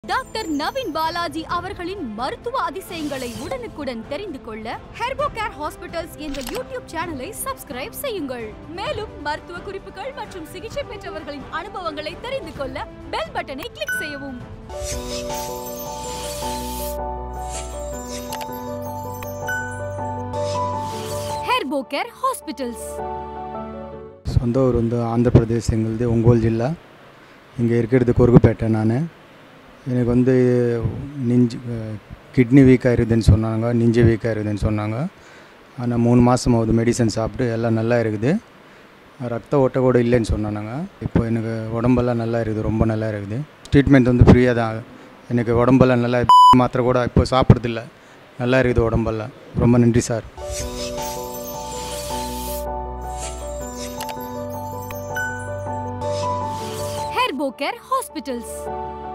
doctor Naveen Balaji அவர்களின் மருத்துவ அதிசயங்களை உடனுக்குடன் தெரிந்து கொள்ள ஹெர்போ கேர் ஹாஸ்பிட்டல்ஸ் என்ற யூடியூப் சேனலை சப்ஸ்கிரைப் செய்யுங்கள் மேலும் மருத்துவ குறிப்புகள் மற்றும் சிகிச்சை பெற்றவர்களின் அனுபவங்களை தெரிந்து கொள்ள பெல் பட்டனை கிளிக் செய்யவும் ஹெர்போ கேர் ஹாஸ்பிட்டல்ஸ் சொந்த ஊர் வந்து ஆந்திர பிரதேஷ் எங்களுது ஒங்கோல் ஜில்லா இங்கே இருக்கிறது கொருகுப்பேட்டை நான் எனக்கு வந்து நெஞ்சு கிட்னி வீக்காக இருக்குதுன்னு சொன்னாங்க நெஞ்சு வீக்காக இருக்குதுன்னு சொன்னாங்க ஆனால் மூணு மாதம் ஆகுது மெடிசன் சாப்பிட்டு எல்லாம் நல்லா இருக்குது ரத்த ஓட்ட கூட இல்லைன்னு சொன்னாங்க இப்போ எனக்கு உடம்பெல்லாம் நல்லா இருக்குது ரொம்ப நல்லா இருக்குது ட்ரீட்மெண்ட் வந்து ஃப்ரீயாக தான் எனக்கு உடம்பெல்லாம் நல்லா மாத்திரை கூட இப்போ சாப்பிட்றதில்ல நல்லா இருக்குது உடம்பெல்லாம் ரொம்ப நன்றி சார் ஹெர்போ கேர் ஹாஸ்பிட்டல்ஸ்